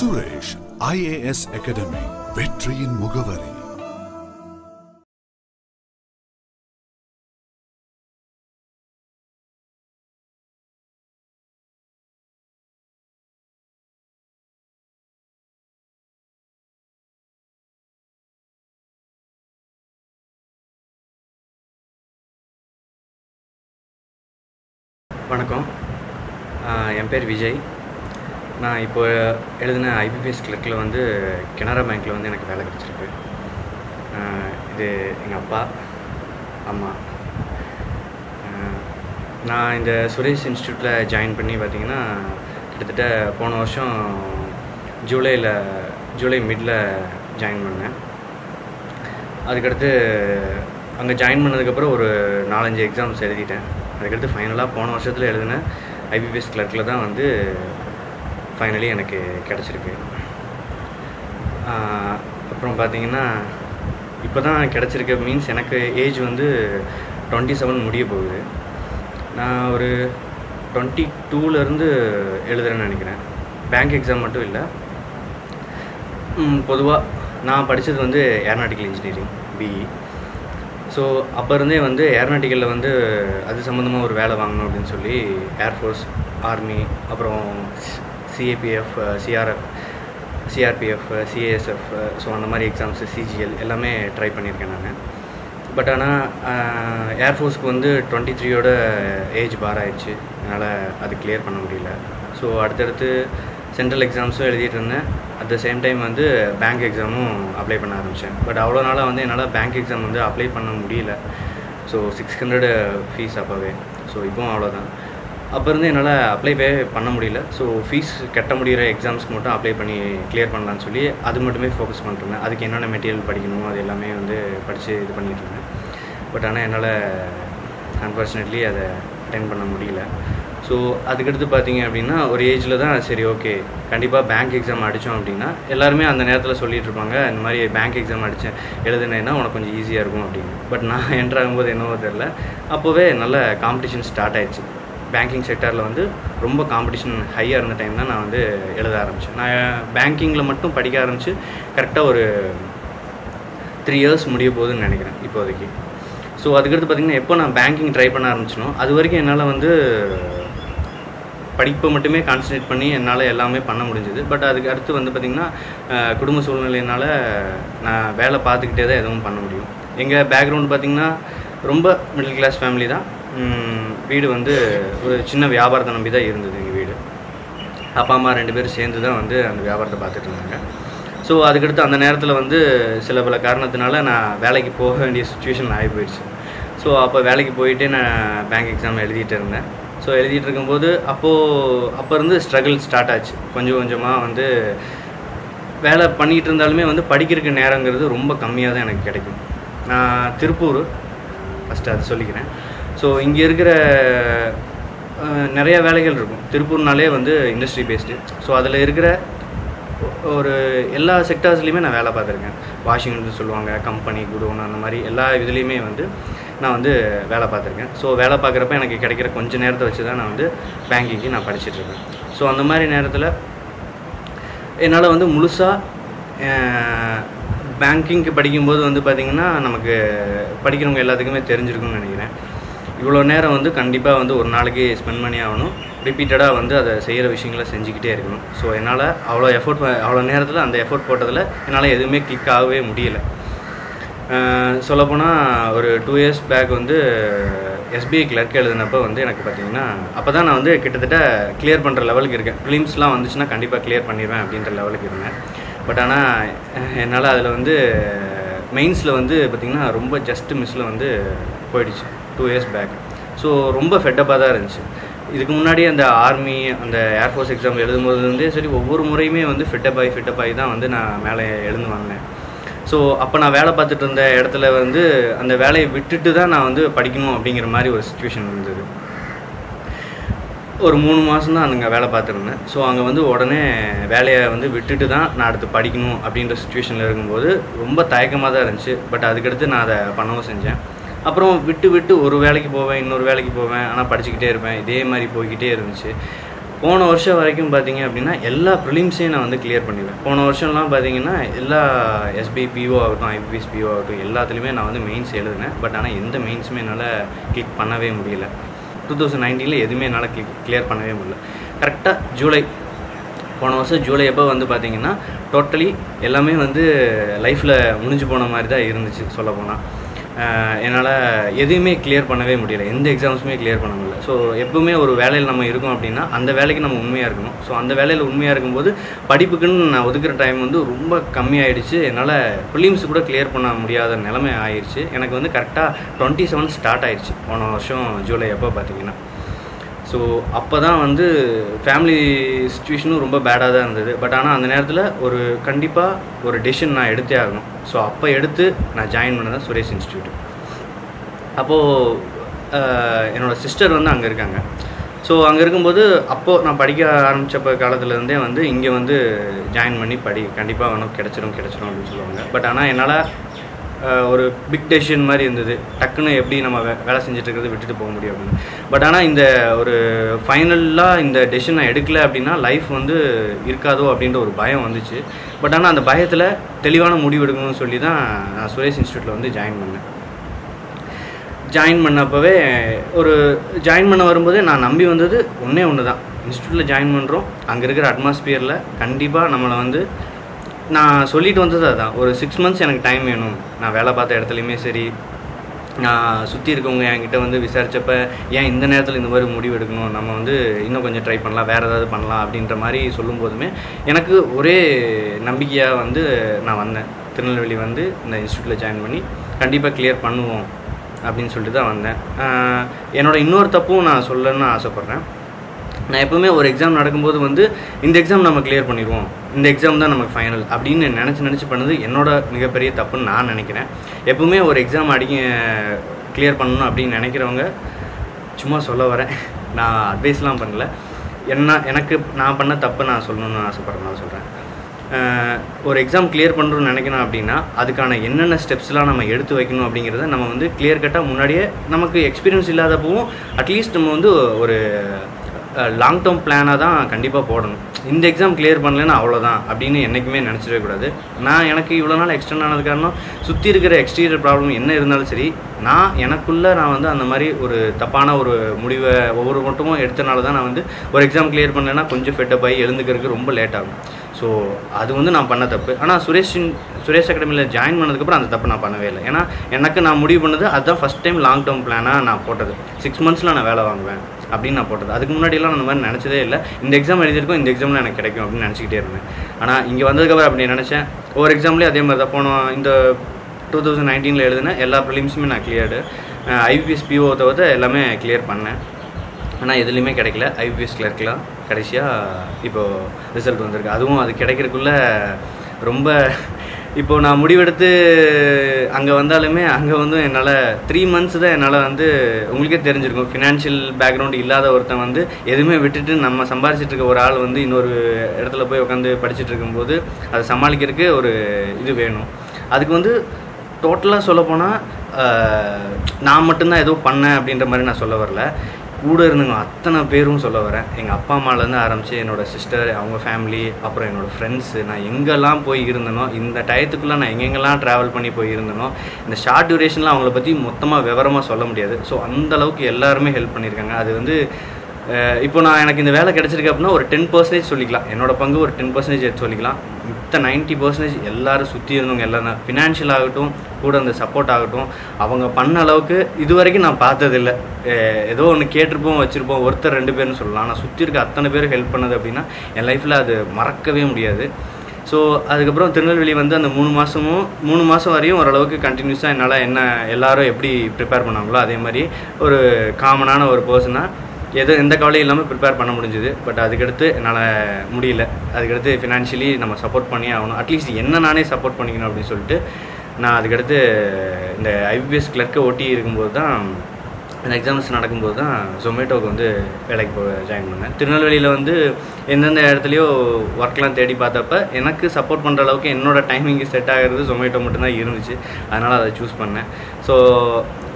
Suresh IAS academy வெற்றியின் முகவரி வணக்கம் ஆஹ் என் பேர் விஜய் நான் இப்போ எழுதின ஐபிபிஎஸ் கிளர்க்கில் வந்து கனரா பேங்க்கில் வந்து எனக்கு வேலை கிடச்சிருக்கு ஆஹ் இது எங்கள் அப்பா அம்மா ஆஹ் நான் இந்த சுரேஷ் இன்ஸ்டியூட்டில் ஜாயின் பண்ணி பார்த்தீங்கன்னா கிட்டத்தட்ட போன வருஷம் ஜூலையில் ஜூலை மிடில் ஜாயின் பண்ணேன் அதுக்கடுத்து அங்கே ஜாயின் பண்ணதுக்கப்புறம் ஒரு நாலஞ்சு எக்ஸாம்ஸ் எழுதிட்டேன் அதுக்கடுத்து ஃபைனலாக போன வருஷத்தில் எழுதின ஐபிபிஎஸ் கிளர்க்கில் தான் வந்து ஃபைனலி எனக்கு கிடச்சிருக்கு ஆஹ் அப்புறம் பார்த்தீங்கன்னா இப்போ தான் கிடச்சிருக்கு மீன்ஸ் எனக்கு ஏஜ் வந்து டுவெண்ட்டி செவன் முடிய போகுது நான் ஒரு டுவெண்ட்டி டூலேருந்து எழுதுறேன்னு நினைக்கிறேன் பேங்க் எக்ஸாம் மட்டும் இல்லை பொதுவாக நான் படித்தது வந்து ஏரோநாட்டிக்கல் இன்ஜினியரிங் பிஇ ஸோ அப்போ இருந்தே வந்து ஏரோநாட்டிக்கலில் வந்து அது சம்மந்தமாக ஒரு வேலை வாங்கணும் அப்படின்னு சொல்லி ஏர்ஃபோர்ஸ் ஆர்மி அப்புறம் CAPF CRF CRPF CASF so அந்த மாதிரி எக்ஸாம்ஸு சிஜிஎல் எல்லாமே ட்ரை பண்ணியிருக்கேன் நான் பட் ஆனால் ஏர்ஃபோர்ஸ்க்கு வந்து டுவெண்ட்டி த்ரீயோட ஏஜ் பார் ஆயிடுச்சு அதனால் அது கிளியர் பண்ண முடியல ஸோ அடுத்தடுத்து சென்ட்ரல் எக்ஸாம்ஸும் எழுதிட்டு இருந்தேன் அட் த சேம் டைம் வந்து பேங்க் எக்ஸாமும் அப்ளை பண்ண ஆரம்பித்தேன் பட் அவ்வளோ நாளாக வந்து என்னால் பேங்க் எக்ஸாம் வந்து அப்ளை பண்ண முடியல ஸோ சிக்ஸ் ஹண்ட்ரடு ஃபீஸ் அப்போவே ஸோ இப்போவும் அவ்வளோதான் அப்போ இருந்து என்னால் அப்ளை பே பண்ண முடியல ஸோ ஃபீஸ் கட்ட முடிகிற எக்ஸாம்ஸ்க்கு மட்டும் அப்ளை பண்ணி கிளியர் பண்ணலான்னு சொல்லி அது மட்டுமே ஃபோக்கஸ் பண்ணிட்டுருந்தேன் அதுக்கு என்னென்ன மெட்டீரியல் படிக்கணுமோ அது எல்லாமே வந்து படித்து இது பண்ணிட்டு இருந்தேன் பட் ஆனால் என்னால் அன்ஃபார்ச்சுனேட்லி அதை அட்டைன் பண்ண முடியல ஸோ அதுக்கடுத்து பார்த்தீங்க அப்படின்னா ஒரு ஏஜில் தான் சரி ஓகே கண்டிப்பாக பேங்க் எக்ஸாம் அடித்தோம் அப்படின்னா எல்லாருமே அந்த நேரத்தில் சொல்லிட்டு இருப்பாங்க இந்த மாதிரி பேங்க் எக்ஸாம் அடித்தேன் எழுதுனேன்னா உனக்கு கொஞ்சம் ஈஸியாக இருக்கும் அப்படின்னு பட் நான் என்ட்ரு ஆகும்போது என்னவோ தெரில அப்போவே நல்ல காம்படிஷன் ஸ்டார்ட் ஆயிடுச்சு பேங்கிங் செக்டரில் வந்து ரொம்ப காம்படிஷன் ஹையாக இருந்த டைம் தான் நான் வந்து எழுத ஆரம்பித்தேன் நான் பேங்கிங்கில் மட்டும் படிக்க ஆரம்பித்து கரெக்டாக ஒரு த்ரீ இயர்ஸ் முடிய போகுதுன்னு நினைக்கிறேன் இப்போதைக்கு ஸோ அதுக்கடுத்து பார்த்திங்கன்னா எப்போ நான் பேங்கிங் ட்ரை பண்ண ஆரம்பிச்சனோ அது வரைக்கும் என்னால் வந்து படிப்பை மட்டுமே கான்சன்ட்ரேட் பண்ணி என்னால் எல்லாமே பண்ண முடிஞ்சது பட் அதுக்கு அடுத்து வந்து பார்த்திங்கன்னா அஹ், குடும்ப சூழ்நிலையினால் நான் வேலை பார்த்துக்கிட்டே தான் எதுவும் பண்ண முடியும் எங்கள் பேக்ரவுண்ட் பார்த்திங்கன்னா ரொம்ப மிடில் கிளாஸ் ஃபேமிலி தான் உம், வீடு வந்து ஒரு சின்ன வியாபாரத்தை நம்பி தான் இருந்தது எங்கள் வீடு அப்பா அம்மா ரெண்டு பேரும் சேர்ந்து தான் வந்து அந்த வியாபாரத்தை பார்த்துட்டு இருந்தாங்க ஸோ அதுக்கடுத்து அந்த நேரத்தில் வந்து சில பல காரணத்தினால நான் வேலைக்கு போக வேண்டிய சுச்சுவேஷன் ஆகி போயிடுச்சு ஸோ அப்போ வேலைக்கு போயிட்டே நான் பேங்க் எக்ஸாம் எழுதிட்டு இருந்தேன் ஸோ எழுதிட்டு இருக்கும்போது அப்போது அப்போ இருந்து ஸ்ட்ரகிள் ஸ்டார்ட் ஆச்சு கொஞ்சம் கொஞ்சமாக வந்து வேலை பண்ணிகிட்டு இருந்தாலுமே வந்து படிக்கிறதுக்கு நேரங்கிறது ரொம்ப கம்மியாக தான் எனக்கு கிடைக்கும் நான் திருப்பூர் ஃபஸ்ட்டு அது சொல்லிக்கிறேன் ஸோ இங்கே இருக்கிற அஹ், நிறைய வேலைகள் இருக்கும் திருப்பூர்னாலே வந்து இண்டஸ்ட்ரி பேஸ்டு ஸோ அதில் இருக்கிற ஒ- ஒரு எல்லா செக்டார்ஸ்லையுமே நான் வேலை பார்த்துருக்கேன் வாஷிங்னு சொல்லுவாங்க கம்பெனி குடோன் அந்த மாதிரி எல்லா இதுலேயுமே வந்து நான் வந்து வேலை பார்த்துருக்கேன் ஸோ வேலை பார்க்குறப்ப எனக்கு கிடைக்கிற கொஞ்ச நேரத்தை வச்சு தான் நான் வந்து பேங்கிங்க்கு நான் படிச்சுட்டு இருக்கேன் ஸோ அந்த மாதிரி நேரத்தில் என்னால் வந்து முழுசாக பேங்கிங்க்கு படிக்கும்போது வந்து பார்த்திங்கன்னா நமக்கு படிக்கிறவங்க எல்லாத்துக்குமே தெரிஞ்சிருக்கும்னு நினைக்கிறேன் இவ்வளோ நேரம் வந்து கண்டிப்பாக வந்து ஒரு நாளைக்கு ஸ்பெண்ட் பண்ணி ஆகணும் ரிப்பீட்டடாக வந்து அதை செய்கிற விஷயங்களை செஞ்சுக்கிட்டே இருக்கணும் ஸோ என்னால் அவ்வளோ எஃபோர்ட் அவ்வளோ நேரத்தில் அந்த எஃபோர்ட் போட்டதில் என்னால் எதுவுமே கிளிக் ஆகவே முடியல சொல்லப்போனால் ஒரு டூ இயர்ஸ் பேக் வந்து எஸ்பிஐ கிளர்க் எழுதினப்போ வந்து எனக்கு பார்த்தீங்கன்னா அப்போ தான் நான் வந்து கிட்டத்தட்ட கிளியர் பண்ணுற லெவலுக்கு இருக்கேன் ஃபிலிம்ஸ்லாம் வந்துச்சுன்னா கண்டிப்பாக கிளியர் பண்ணிடுவேன் அப்படின்ற லெவலுக்கு இருந்தேன் பட் ஆனால் என்னால் அதில் வந்து மெயின்ஸில் வந்து பார்த்திங்கன்னா ரொம்ப ஜஸ்ட் மிஸ்ஸில் வந்து போயிடுச்சு டூ இயர்ஸ் பேக் ஸோ ரொம்ப ஃபெட்டப்பாக தான் இருந்துச்சு இதுக்கு முன்னாடி அந்த ஆர்மி அந்த ஏர்ஃபோர்ஸ் எக்ஸாம் எழுதும்போதுலேருந்தே சரி ஒவ்வொரு முறையுமே வந்து ஃபிட்டப் ஆகி ஃபிட்டப் ஆகி தான் வந்து நான் மேலே எழுந்து வாங்கினேன் ஸோ அப்போ நான் வேலை பார்த்துட்டு இருந்த இடத்துல வந்து அந்த வேலையை விட்டுட்டு தான் நான் வந்து படிக்கணும் அப்படிங்கிற மாதிரி ஒரு சுச்சுவேஷன் இருந்தது ஒரு மூணு மாதம் தான் அங்கே வேலை பார்த்துருந்தேன் ஸோ அங்கே வந்து உடனே வேலையை வந்து விட்டுட்டு தான் நான் அடுத்து படிக்கணும் அப்படின்ற சுச்சுவேஷனில் இருக்கும்போது ரொம்ப தயக்கமாக தான் இருந்துச்சு பட் அதுக்கடுத்து நான் அதை பண்ணவும் செஞ்சேன் அப்புறம் விட்டு விட்டு ஒரு வேலைக்கு போவேன் இன்னொரு வேலைக்கு போவேன் ஆனால் படிச்சுக்கிட்டே இருப்பேன் இதே மாதிரி போய்கிட்டே இருந்துச்சு போன வருஷம் வரைக்கும் பார்த்தீங்க அப்படின்னா எல்லா ப்ரிலிம்ஸையும் நான் வந்து கிளியர் பண்ணிடுவேன் போன வருஷம்லாம் பார்த்தீங்கன்னா எல்லா எஸ்பி பிஓ ஆகட்டும் ஐபிஎஸ் பிஓ ஆகட்டும் எல்லாத்துலேயுமே நான் வந்து மெயின்ஸ் எழுதினேன் பட் ஆனால் எந்த மெயின்ஸுமே என்னால் கிளிக் பண்ணவே முடியல டூ தௌசண்ட் நைன்டீனில் எதுவுமே என்னால் கிளிக் கிளியர் பண்ணவே முடியல கரெக்டாக ஜூலை போன வருஷம் ஜூலை அப்போ வந்து பார்த்தீங்கன்னா டோட்டலி எல்லாமே வந்து லைஃப்பில் முடிஞ்சு போன மாதிரி தான் இருந்துச்சு சொல்ல போனால் என்னால் எதையுமே கிளியர் பண்ணவே முடியல எந்த எக்ஸாம்ஸுமே கிளியர் பண்ண முடியல ஸோ எப்பவுமே ஒரு வேலையில் நம்ம இருக்கோம் அப்படின்னா அந்த வேலைக்கு நம்ம உண்மையாக இருக்கணும் ஸோ அந்த வேலையில் உண்மையாக இருக்கும்போது படிப்புக்குன்னு நான் ஒதுக்குற டைம் வந்து ரொம்ப கம்மியாயிடுச்சு என்னால் ப்ரிலிம்ஸ் கூட கிளியர் பண்ண முடியாத நிலைமை ஆயிடுச்சு எனக்கு வந்து கரெக்டாக டுவெண்ட்டி செவன் ஸ்டார்ட் ஆயிடுச்சு போன வருஷம் ஜூலை அப்போ பார்த்தீங்கன்னா ஸோ அப்போ தான் வந்து ஃபேமிலி சுச்சுவேஷனும் ரொம்ப பேடாக தான் இருந்தது பட் ஆனால் அந்த நேரத்தில் ஒரு கண்டிப்பாக ஒரு டெசிஷன் நான் எடுத்தே ஆகணும் ஸோ அப்போ எடுத்து நான் ஜாயின் பண்ணதான் சுரேஷ் இன்ஸ்டியூட் அப்போது என்னோடய சிஸ்டர் வந்து அங்கே இருக்காங்க ஸோ அங்கே இருக்கும்போது அப்போது நான் படிக்க ஆரம்பித்தப்ப காலத்துலேருந்தே வந்து இங்கே வந்து ஜாயின் பண்ணி படி கண்டிப்பாக வேணும் கிடச்சிரும் கிடச்சிரும் அப்படின்னு சொல்லுவாங்க பட் ஆனால் என்னால் ஒரு பிக் டெசிஷன் மாதிரி இருந்தது டக்குன்னு எப்படி நம்ம வே வேலை செஞ்சுட்டு இருக்கிறத விட்டுட்டு போக முடியும் அப்படின்னு பட் ஆனால் இந்த ஒரு ஃபைனலாக இந்த டெசிஷன் நான் எடுக்கல அப்படின்னா லைஃப் வந்து இருக்காதோ அப்படின்ற ஒரு பயம் வந்துச்சு பட் ஆனால் அந்த பயத்தில் தெளிவான முடிவு எடுக்கணும்னு சொல்லி தான் நான் சுரேஷ் இன்ஸ்டியூட்டில் வந்து ஜாயின் பண்ணேன் ஜாயின் பண்ணப்பவே ஒரு ஜாயின் பண்ண வரும்போதே நான் நம்பி வந்தது ஒன்றே ஒன்று தான் இன்ஸ்டியூட்டில் ஜாயின் பண்ணுறோம் அங்கே இருக்கிற அட்மாஸ்பியரில் கண்டிப்பாக நம்மளை வந்து நான் சொல்லிட்டு வந்தது அதான் ஒரு சிக்ஸ் மந்த்ஸ் எனக்கு டைம் வேணும் நான் வேலை பார்த்த இடத்துலையுமே சரி நான் சுற்றி இருக்கவங்க என்கிட்ட வந்து விசாரித்தப்ப ஏன் இந்த நேரத்தில் இந்த மாதிரி முடிவு எடுக்கணும் நம்ம வந்து இன்னும் கொஞ்சம் ட்ரை பண்ணலாம் வேறு ஏதாவது பண்ணலாம் அப்படின்ற மாதிரி சொல்லும் போதுமே எனக்கு ஒரே நம்பிக்கையாக வந்து நான் வந்தேன் திருநெல்வேலி வந்து இந்த இன்ஸ்டியூட்டில் ஜாயின் பண்ணி கண்டிப்பாக கிளியர் பண்ணுவோம் அப்படின்னு சொல்லிட்டு தான் வந்தேன் என்னோடய இன்னொரு தப்பும் நான் சொல்லணும்னு ஆசைப்பட்றேன் நான் எப்போவுமே ஒரு எக்ஸாம் நடக்கும்போது வந்து இந்த எக்ஸாம் நம்ம கிளியர் பண்ணிடுவோம் இந்த எக்ஸாம் தான் நமக்கு ஃபைனல் அப்படின்னு நினச்சி நினச்சி பண்ணது என்னோட மிகப்பெரிய தப்புன்னு நான் நினைக்கிறேன் எப்பவுமே ஒரு எக்ஸாம் அடிக்க கிளியர் பண்ணணும் அப்படின்னு நினைக்கிறவங்க சும்மா சொல்ல வரேன் நான் அட்வைஸ்லாம் பண்ணல என்ன எனக்கு நான் பண்ண தப்பை நான் சொல்லணும்னு ஆசைப்பட்றேன் நான் சொல்கிறேன் ஒரு எக்ஸாம் கிளியர் பண்ணுறோன்னு நினைக்கணும் அப்படின்னா அதுக்கான என்னென்ன ஸ்டெப்ஸ்லாம் நம்ம எடுத்து வைக்கணும் அப்படிங்கிறத நம்ம வந்து கிளியர் கட்டாக முன்னாடியே நமக்கு எக்ஸ்பீரியன்ஸ் இல்லாதப்பவும் அட்லீஸ்ட் நம்ம வந்து ஒரு லாங் டேர்ம் பிளானாக தான் கண்டிப்பாக போடணும் இந்த எக்ஸாம் கிளியர் பண்ணலன்னா அவ்வளோதான் அப்படின்னு என்றைக்குமே நினச்சிடவே கூடாது நான் எனக்கு இவ்வளோ நாள் எக்ஸ்டெண்ட் ஆனது காரணம் சுற்றி இருக்கிற எக்ஸ்டீரியர் ப்ராப்ளம் என்ன இருந்தாலும் சரி நான் எனக்குள்ளே நான் வந்து அந்த மாதிரி ஒரு தப்பான ஒரு முடிவை ஒவ்வொரு மட்டுமும் எடுத்தனால தான் நான் வந்து ஒரு எக்ஸாம் கிளியர் பண்ணலைன்னா கொஞ்சம் ஃபெட்டப் ஆகி எழுந்துக்கிறதுக்கு ரொம்ப லேட் ஆகும் ஸோ அது வந்து நான் பண்ண தப்பு ஆனால் சுரேஷ் சுரேஷ் அகாடமியில் ஜாயின் பண்ணதுக்கப்புறம் அந்த தப்பு நான் பண்ணவே இல்லை ஏன்னா எனக்கு நான் முடிவு பண்ணது அதுதான் ஃபஸ்ட் டைம் லாங் டேர்ம் பிளானாக நான் போட்டது சிக்ஸ் மந்த்ஸில் நான் வேலை வாங்குவேன் அப்படின்னு நான் போட்டது அதுக்கு முன்னாடியெல்லாம் அந்த மாதிரி நினச்சதே இல்லை இந்த எக்ஸாம் எழுதியிருக்கோம் இந்த எக்ஸாமில் எனக்கு கிடைக்கும் அப்படின்னு நினச்சிக்கிட்டே இருந்தேன் ஆனால் இங்கே வந்ததுக்கப்புறம் அப்படி நினச்சேன் ஒவ்வொரு எக்ஸாம்லேயும் அதே மாதிரி தான் போனோம் இந்த டூ தௌசண்ட் நைன்டீனில் எழுதின எல்லா ப்ரிலிம்ஸுமே நான் கிளியர்டு ஐபிஎஸ் பிஓ தவிர எல்லாமே கிளியர் பண்ணேன் ஆனால் எதுலேயுமே கிடைக்கல ஐபிஎஸ் கிளர்க்கெலாம் கடைசியாக இப்போது ரிசல்ட் வந்திருக்கு அதுவும் அது கிடைக்கிறதுக்குள்ள ரொம்ப இப்போது நான் முடிவெடுத்து அங்கே வந்தாலுமே அங்கே வந்து என்னால் த்ரீ மந்த்ஸ் தான் என்னால் வந்து உங்களுக்கே தெரிஞ்சிருக்கும் ஃபினான்ஷியல் பேக்ரவுண்ட் இல்லாத ஒருத்தன் வந்து எதுவுமே விட்டுட்டு நம்ம சம்பாரிச்சிட்டு இருக்க ஒரு ஆள் வந்து இன்னொரு இடத்துல போய் உட்காந்து படிச்சுட்டு இருக்கும்போது அதை சமாளிக்கிறதுக்கு ஒரு இது வேணும் அதுக்கு வந்து டோட்டலாக சொல்லப்போனால் நான் மட்டும்தான் ஏதோ பண்ணேன் அப்படின்ற மாதிரி நான் சொல்ல வரல கூட இருந்தவங்க அத்தனை பேரும் சொல்ல வரேன் எங்கள் அப்பா அம்மாலேருந்து ஆரம்பித்து என்னோடய சிஸ்டர் அவங்க ஃபேமிலி அப்புறம் என்னோடய ஃப்ரெண்ட்ஸு நான் எங்கெல்லாம் போய் இருந்தனோ இந்த டயத்துக்குள்ளே நான் எங்கெங்கெல்லாம் ட்ராவல் பண்ணி போய் இருந்தனோ இந்த ஷார்ட் டியூரேஷனில் அவங்கள பற்றி மொத்தமாக விவரமாக சொல்ல முடியாது ஸோ அந்த அளவுக்கு எல்லாருமே ஹெல்ப் பண்ணியிருக்காங்க அது வந்து இப்போ நான் எனக்கு இந்த வேலை கிடச்சிருக்கு அப்படின்னா ஒரு டென் பர்சன்டேஜ் சொல்லிக்கலாம் என்னோட பங்கு ஒரு டென் பர்சன்டேஜ் எடுத்து சொல்லிக்கலாம் மித்த நைன்ட்டி பர்சன்டேஜ் எல்லாரும் சுற்றி இருந்தவங்க எல்லாம் ஃபினான்ஷியல் ஆகட்டும் கூட அந்த சப்போர்ட் ஆகட்டும் அவங்க பண்ண அளவுக்கு இது வரைக்கும் நான் பார்த்ததில்ல ஏதோ ஒன்று கேட்டிருப்போம் வச்சுருப்போம் ஒருத்தர் ரெண்டு பேர்னு சொல்லலாம் ஆனால் சுற்றி இருக்க அத்தனை பேர் ஹெல்ப் பண்ணது அப்படின்னா என் லைஃப்பில் அது மறக்கவே முடியாது ஸோ அதுக்கப்புறம் திருநெல்வேலி வந்து அந்த மூணு மாதமும் மூணு மாதம் வரையும் ஓரளவுக்கு கண்டினியூஸாக என்னால் என்ன எல்லாரும் எப்படி ப்ரிப்பேர் பண்ணாங்களோ அதே மாதிரி ஒரு காமனான ஒரு பர்சனாக எது எந்த கவலையும் இல்லாமல் ப்ரிப்பேர் பண்ண முடிஞ்சுது பட் அதுக்கடுத்து என்னால் முடியல அதுக்கடுத்து ஃபினான்ஷியலி நம்ம சப்போர்ட் பண்ணியே ஆகணும் அட்லீஸ்ட் என்ன நானே சப்போர்ட் பண்ணிக்கணும் அப்படின்னு சொல்லிட்டு நான் அதுக்கடுத்து இந்த ஐபிஎஸ் கிளர்க்கை ஒட்டி இருக்கும்போது தான் அந்த எக்ஸாம்ஸ் நடக்கும்போது தான் ஜொமேட்டோவுக்கு வந்து வேலைக்கு போய் ஜாயின் பண்ணேன் திருநெல்வேலியில் வந்து எந்தெந்த இடத்துலையோ ஒர்க்லாம் தேடி பார்த்தப்ப எனக்கு சப்போர்ட் பண்ணுற அளவுக்கு என்னோடய டைமிங்கு செட் ஆகிறது ஜொமேட்டோ மட்டும்தான் இருந்துச்சு அதனால் அதை சூஸ் பண்ணேன் ஸோ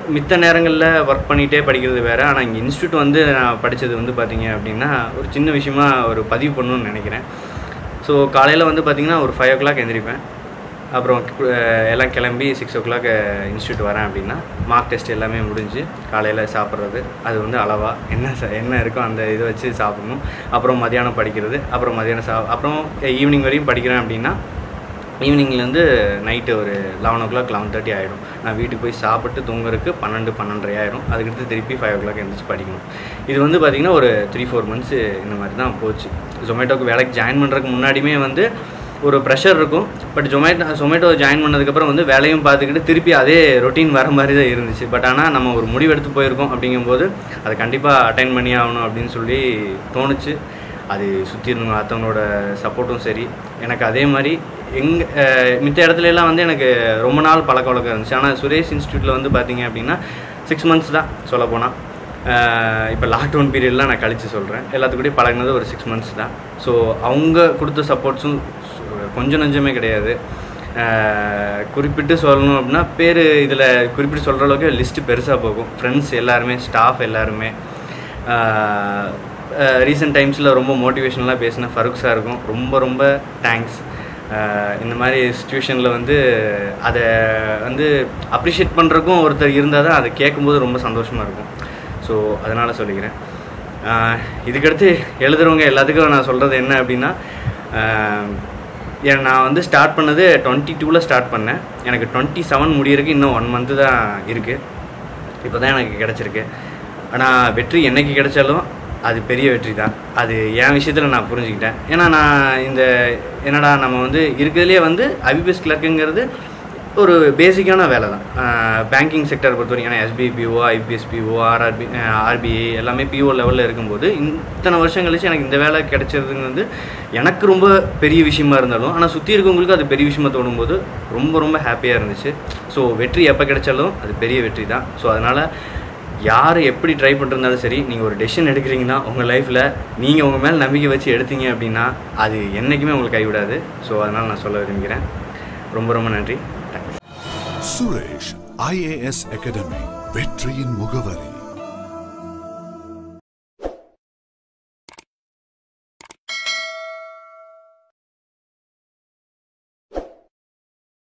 மித்த நேரங்களில் ஒர்க் பண்ணிகிட்டே படிக்கிறது வேறு ஆனால் இங்கே இன்ஸ்டியூட் வந்து நான் படித்தது வந்து பார்த்தீங்க அப்படின்னா ஒரு சின்ன விஷயமா ஒரு பதிவு பண்ணணும்னு நினைக்கிறேன் ஸோ காலையில் வந்து பார்த்தீங்கன்னா ஒரு ஃபைவ் ஓ கிளாக் எந்திரிப்பேன் அப்புறம் அஹ், எல்லாம் கிளம்பி சிக்ஸ் ஓ கிளாக் இன்ஸ்டியூட் வரேன் அப்படின்னா மார்க் டெஸ்ட் எல்லாமே முடிஞ்சு காலையில் சாப்பிட்றது அது வந்து அளவா என்ன ச- என்ன இருக்கோ அந்த இதை வச்சு சாப்பிடணும் அப்புறம் மதியானம் படிக்கிறது அப்புறம் மதியானம் சா அப்புறம் ஈவினிங் வரையும் படிக்கிறேன் அப்படின்னா ஈவினிங்லேருந்து நைட்டு ஒரு eleven o'clock eleven thirty ஆகிடும் நான் வீட்டுக்கு போய் சாப்பிட்டு தூங்குறதுக்கு பன்னெண்டு பன்னெண்டரை ஆயிரும் அதுக்கடுத்து திருப்பி ஃபைவ் ஓ கிளாக் எழுந்திரிச்சு படிக்கணும் இது வந்து பார்த்திங்கன்னா ஒரு த்ரீ ஃபோர் மந்த்ஸ் இந்த மாதிரி தான் போச்சு ஜொமேட்டோக்கு வேலைக்கு ஜாயின் பண்ணுறதுக்கு முன்னாடியுமே வந்து ஒரு ப்ரெஷர் இருக்கும் பட் ஜொமேட்டோ ஜொமேட்டோ ஜாயின் பண்ணதுக்கப்புறம் வந்து வேலையும் பார்த்துக்கிட்டு திருப்பி அதே ரொட்டீன் வர மாதிரி தான் இருந்துச்சு பட் ஆனால் நம்ம ஒரு முடிவெடுத்து போயிருக்கோம் அப்படிங்கும்போது அதை கண்டிப்பாக அட்டைன் பண்ணி ஆகணும் அப்படின்னு சொல்லி தோணுச்சு அது சுற்றி இருந்தவங்க அத்தவங்களோட சப்போர்ட்டும் சரி எனக்கு அதே மாதிரி எங்க அஹ், மித்த இடத்துல எல்லாம் வந்து எனக்கு ரொம்ப நாள் பழக்க வழக்கம் இருந்துச்சு ஆனால் சுரேஷ் இன்ஸ்டியூட்டில் வந்து பார்த்தீங்க அப்படின்னா சிக்ஸ் மந்த்ஸ் தான் சொல்லப்போனால் இப்போ லாக்டவுன் பீரியட்லாம் நான் கழித்து சொல்கிறேன் எல்லாத்துக்கூடயும் பழகினது ஒரு சிக்ஸ் மந்த்ஸ் தான் ஸோ அவங்க கொடுத்த சப்போர்ட்ஸும் கொஞ்சம் நஞ்சமே கிடையாது அஹ், குறிப்பிட்டு சொல்லணும் அப்படின்னா பேர் இதில் குறிப்பிட்டு சொல்கிற அளவுக்கு லிஸ்ட்டு பெருசாக போகும் ஃப்ரெண்ட்ஸ் எல்லாருமே ஸ்டாஃப் எல்லாருமே ரீசெண்ட் டைம்ஸில் ரொம்ப மோட்டிவேஷனலாக பேசின ஃபருக் சாருக்கும் ரொம்ப ரொம்ப தேங்க்ஸ் இந்த மாதிரி சுச்சுவேஷனில் வந்து அதை வந்து அப்ரிஷியேட் பண்ணுறக்கும் ஒருத்தர் இருந்தால் தான் அதை கேட்கும்போது ரொம்ப சந்தோஷமாக இருக்கும் ஸோ அதனால் சொல்லிக்கிறேன் ஆஹ் இதுக்கடுத்து எழுதுறவங்க எல்லாத்துக்கும் நான் சொல்கிறது என்ன அப்படின்னா ஆஹ் ஏன் நான் வந்து ஸ்டார்ட் பண்ணது டுவெண்ட்டி டூவில் ஸ்டார்ட் பண்ணேன் எனக்கு டுவெண்ட்டி செவன் முடியறதுக்கு இன்னும் ஒன் மந்த்து தான் இருக்குது இப்போ தான் எனக்கு கிடச்சிருக்கு ஆனால் வெற்றி என்னைக்கு கிடைச்சாலும் அது பெரிய வெற்றி தான் அது என் விஷயத்தில் நான் புரிஞ்சுக்கிட்டேன் ஏன்னா நான் இந்த என்னடா நம்ம வந்து இருக்கிறதுலே வந்து ஐபிஎஸ் கிளர்க்குங்கிறது ஒரு பேசிக்கான வேலை தான் பேங்கிங் செக்டர் பொறுத்த வரைக்கும் ஏன்னா SBI PO IBPS PO RRB RBI எல்லாமே பிஓ லெவலில் இருக்கும்போது இத்தனை வருஷம் கழிச்சு எனக்கு இந்த வேலை கிடைச்சதுங்க வந்து எனக்கு ரொம்ப பெரிய விஷயமா இருந்தாலும் ஆனால் சுற்றி இருக்கவங்களுக்கு அது பெரிய விஷயமா தோணும்போது ரொம்ப ரொம்ப ஹாப்பியாக இருந்துச்சு ஸோ வெற்றி எப்போ கிடைச்சாலும் அது பெரிய வெற்றி தான் ஸோ அதனால் யார் எப்படி ட்ரை பண்ணிருந்தாலும் சரி நீங்கள் ஒரு டெசிஷன் எடுக்கிறீங்கன்னா உங்கள் லைஃப்பில் நீங்கள் உங்கள் மேலே நம்பிக்கை வச்சு எடுத்தீங்க அப்படின்னா அது என்றைக்குமே உங்களுக்கு கைவிடாது ஸோ அதனால் நான் சொல்ல விரும்புகிறேன் ரொம்ப ரொம்ப நன்றி தேங்க்ஸ் சுரேஷ் ஐஏஎஸ் அகாடமி வெற்றியின் முகவரி